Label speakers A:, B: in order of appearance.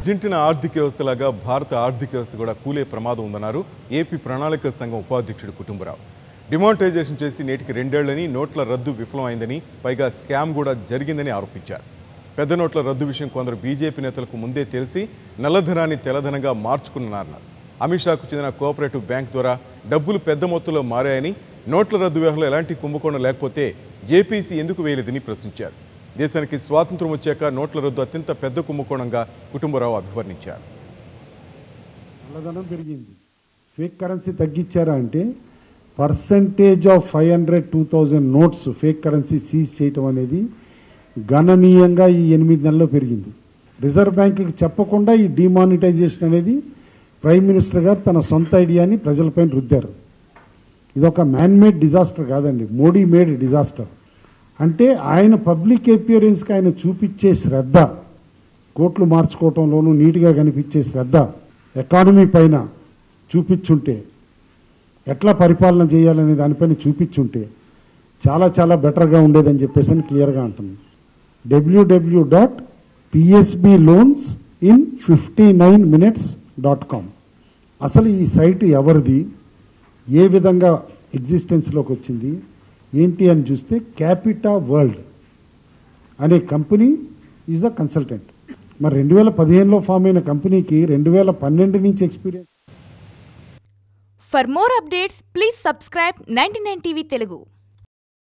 A: Argentina ఆర్థిక వ్యవస్థలాగా భారత ఆర్థిక వ్యవస్థ కూడా కూలే ప్రమాదం ఉందన్నారు ఏపీ ప్రణాళిక సంఘం ఉపాధ్యక్షుడు కుటుంబరావు డిమానిటైజేషన్ చేసి నేటికి రెండేళ్లని నోట్ల రద్దు విఫలమైందని పైగా స్కామ్ కూడా జరిగిందని ఆరోపించారు పెద్ద నోట్ల రద్దు విషయం కొందరు బీజేపీ నేతలకు ముందే తెలిసి నల్లధనాన్ని తెల్లధనంగా మార్చుకున్నారన్నారు అమిత్ షాకు చెందిన కోఆపరేటివ్ బ్యాంక్ ద్వారా డబ్బులు పెద్ద మొత్తంలో మారాయని నోట్ల రద్దు వ్యవహారంలో ఎలాంటి కుంభకోణం లేకపోతే జేపీసీ ఎందుకు వేయలేదని ప్రశ్నించారు దేశానికి స్వాతంత్రం వచ్చాక నోట్ల రద్దు అత్యంత పెద్ద కుంభకోణంగా కుటుంబరావు అభివర్ణించారు
B: నల్లధనం పెరిగింది ఫేక్ కరెన్సీ తగ్గించారా అంటే percentage of five hundred two thousand notes fake currency seize చేయటం అనేది గణనీయంగా ఈ ఎనిమిది నెలల్లో పెరిగింది రిజర్వ్ బ్యాంకుకి చెప్పకుండా ఈ డిమానిటైజేషన్ అనేది ప్రైమ్ మినిస్టర్ గారు తన సొంత ఐడియాని ప్రజలపైన రుద్దారు ఇది ఒక మ్యాన్ మేడ్ డిజాస్టర్ కాదండి మోడీ మేడ్ డిజాస్టర్ అంటే ఆయన పబ్లిక్ అపియరెన్స్కి ఆయన చూపించే శ్రద్ధ కోట్లు మార్చుకోవటంలోనూ నీట్గా కనిపించే శ్రద్ధ ఎకానమీ పైన చూపించుంటే ఎట్లా పరిపాలన చేయాలనే దానిపైన చూపించుంటే చాలా చాలా బెటర్గా ఉండేదని చెప్పేసి అని క్లియర్గా అంటుంది W W dot PSB loans in fifty nine minutes dot com అసలు ఈ సైట్ ఎవరిది ఏ విధంగా ఎగ్జిస్టెన్స్లోకి వచ్చింది ఏంటి అని చూస్తే క్యాపిటా వరల్డ్ అనే కంపెనీ ఈజ్ ద కన్సల్టెంట్ మరి రెండు వేల పదిహేనులో ఫామ్ అయిన కంపెనీకి రెండు వేల పన్నెండు నుంచి experience
C: For more updates, please subscribe 99 TV Telugu.